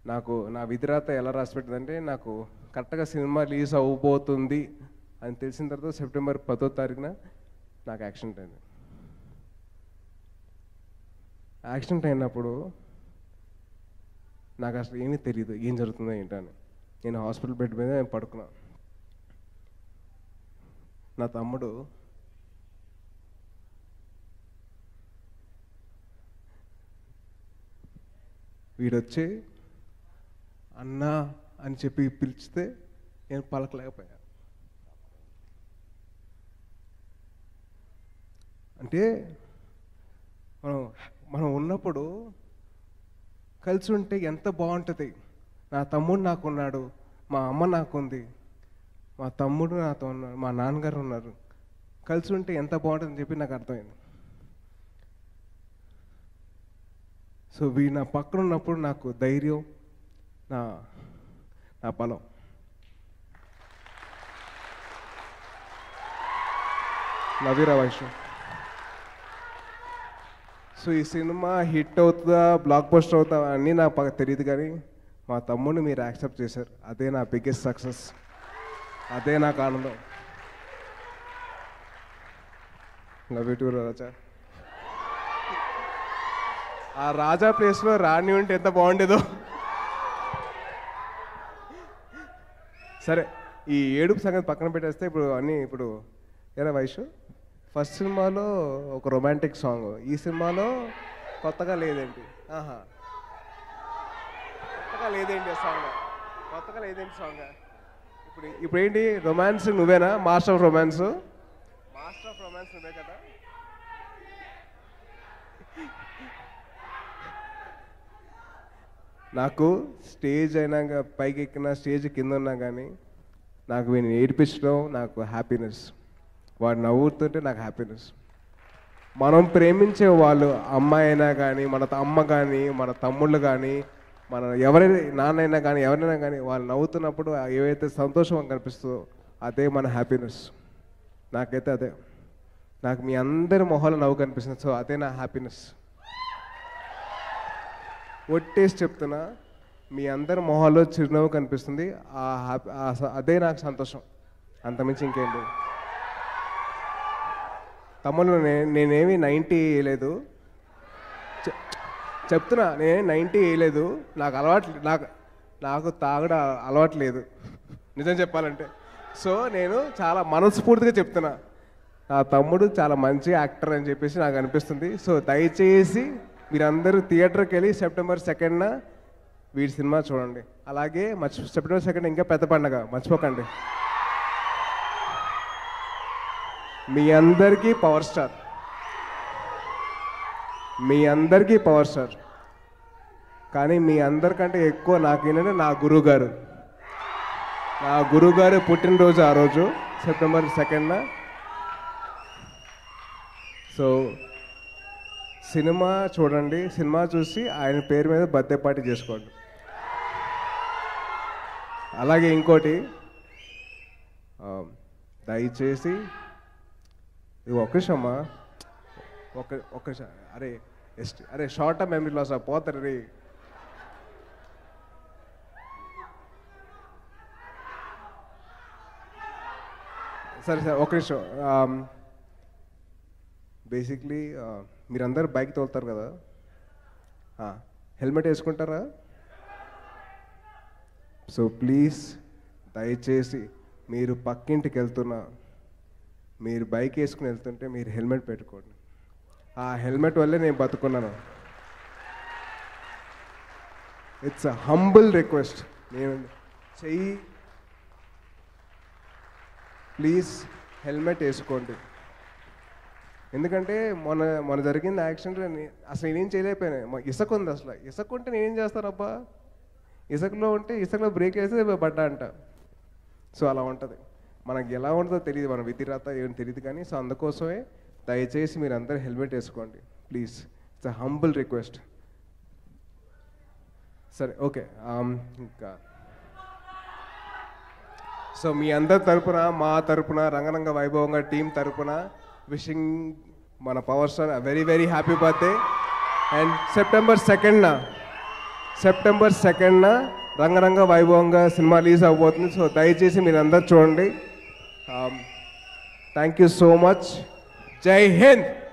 నాకు నా విధిరాత ఎలా రాసి పెట్టిందంటే నాకు కరెక్ట్గా సినిమా రిలీజ్ అవ్వబోతుంది అని తెలిసిన తర్వాత సెప్టెంబర్ పదో తారీఖున నాకు యాక్సిడెంట్ అయింది యాక్సిడెంట్ అయినప్పుడు నాకు అసలు ఏమీ తెలియదు ఏం జరుగుతుందో ఏంటని నేను హాస్పిటల్ బెడ్ మీద నేను పడుకున్నా నా తమ్ముడు వీడొచ్చి అన్నా అని చెప్పి పిలిచితే నేను పలకలేకపోయా అంటే మనం మనం ఉన్నప్పుడు కలిసి ఉంటే ఎంత బాగుంటుంది నా తమ్ముడు నాకున్నాడు మా అమ్మ నాకుంది మా తమ్ముడు నాతో ఉన్నాడు మా నాన్నగారు ఉన్నారు కలిసి ఉంటే ఎంత బాగుంటుందని చెప్పి నాకు అర్థమైంది సో వీ నా పక్కన ఉన్నప్పుడు నాకు ధైర్యం నా నా బలం నవీరా వైష్ణవ్ సో ఈ సినిమా హిట్ అవుతుందా బ్లాక్ బస్టర్ అవుతా అన్నీ నాకు బాగా తెలియదు కానీ మా తమ్ముడిని మీరు యాక్సెప్ట్ చేశారు అదే నా బిగ్గెస్ట్ సక్సెస్ అదే నాకు ఆనందం లవ్ యూ టూ రాజా ఆ రాజా ప్లేస్లో రాణి ఉంటే ఎంత బాగుండేదో సరే ఈ ఏడుపు సంగతి పక్కన పెట్టేస్తే ఇప్పుడు అన్నీ ఇప్పుడు ఏరా వయసు ఫస్ట్ సినిమాలో ఒక రొమాంటిక్ సాంగ్ ఈ సినిమాలో కొత్తగా లేదేంటి ఆహా కొత్తగా లేదేంటి ఆ సాంగ్ కొత్తగా లేదేంటి సాంగ్ ఇప్పుడు ఇప్పుడు ఏంటి రొమాన్స్ నువ్వేనా master of romance master of romance నువ్వే కదా నాకు స్టేజ్ అయినాక పైకి ఎక్కిన స్టేజ్ కింద ఉన్నా కానీ నాకు వీడిని ఏడిపించడం నాకు హ్యాపీనెస్ వాడు నవ్వుతుంటే నాకు హ్యాపీనెస్ మనం ప్రేమించే వాళ్ళు అమ్మాయి అయినా కానీ మన త- అమ్మ కానీ మన తమ్ముళ్ళు కానీ మన ఎవరైనా నాన్నైనా కానీ ఎవరైనా కానీ వాళ్ళు నవ్వుతున్నప్పుడు ఏవైతే సంతోషం కనిపిస్తుందో అదే మన హ్యాపీనెస్ నాకైతే అదే నాకు మీ అందరి మొహాలు నవ్వు కనిపిస్తుంది సో అదే నా హ్యాపీనెస్ ఒట్టేసి చెప్తున్నా మీ అందరి మొహాల్లో చిరునవ్వు కనిపిస్తుంది ఆ హ్యాపీ ఆ స- అదే నాకు సంతోషం అంతమించి ఇంకేం లేదు తమ్ముళ్ళు నే- నేనేమి నైంటీ వేయలేదు చె- చెప్తున్నా నేనే నైంటీ వేయలేదు నాకు అలవాటు నాకు నాకు తాగడం అలవాటు లేదు నిజం చెప్పాలంటే సో నేను చాలా మనస్ఫూర్తిగా చెప్తున్నా నా తమ్ముడు చాలా మంచి యాక్టర్ అని చెప్పేసి నాకు అనిపిస్తుంది సో దయచేసి మీరందరూ థియేటర్కి వెళ్ళి సెప్టెంబర్ సెకండ్న వీడి సినిమా చూడండి అలాగే మర్చి సెప్టెంబర్ సెకండ్ ఇంకా పెద్ద పండగ మర్చిపోకండి మీ అందరికీ పవర్ స్టార్ మీ అందరికీ పవర్ స్టార్ కానీ మీ అందరికంటే ఎక్కువ నాకు ఏంటంటే నా గురువు గారు నా గురువు గారు పుట్టినరోజు ఆ రోజు సెప్టెంబర్ సెకండ్న సో సినిమా చూడండి సినిమా చూసి ఆయన పేరు మీద బర్త్డే పార్టీ చేసుకోండి అలాగే ఇంకోటి ఆ, దయచేసి ఇది ఒక నిమిషమ్మా ఒక ఒక నిమిషం. అరే ఎస్ట్ అరే షార్ట్ టర్మ్ మెమరీ లాస్ పోతారు రే సరే సరే ఒక నిమిషం బేసిక్లీ మీరందరూ బైక్ తోలుతారు కదా హెల్మెట్ వేసుకుంటారా సో ప్లీజ్ దయచేసి మీరు పక్కింటికి వెళ్తున్నా మీరు బైక్ వేసుకుని వెళ్తుంటే మీరు హెల్మెట్ పెట్టుకోండి ఆ హెల్మెట్ వల్లే నేను బతుకున్నాను ఇట్స్ అ హంబుల్ రిక్వెస్ట్ నేను చెయ్యి ప్లీజ్ హెల్మెట్ వేసుకోండి ఎందుకంటే మొన్న మొన్న జరిగింది యాక్సిడెంట్ అసలు నేనేం చేయలేకపోయాను మ- ఇసుక ఉంది అసలు ఇసుక ఉంటే నేనేం చేస్తానబ్బా ఇసుకలో ఉంటే ఇసుకలో బ్రేక్ వేస్తే పడ్డా అంట సో అలా ఉంటుంది మనకి ఎలా ఉంటుందో తెలియదు మన విధిరాత ఏం తెలియదు కానీ సో అందుకోసమే దయచేసి మీరు అందరూ హెల్మెట్ వేసుకోండి please it's a humble request సరే ఓకే ఇంకా సో మీ అందరి తరపున మా తరపున రంగరంగ వైభవంగా టీం తరపున విషింగ్ మన power star very very happy birthday and September సెకండ్న సెప్టెంబర్ సెకండ్న రంగరంగ వైభవంగా సినిమా రిలీజ్ అవబోతుంది సో దయచేసి మీరు అందరు చూడండి థ్యాంక్ యూ సో మచ్ జై హింద్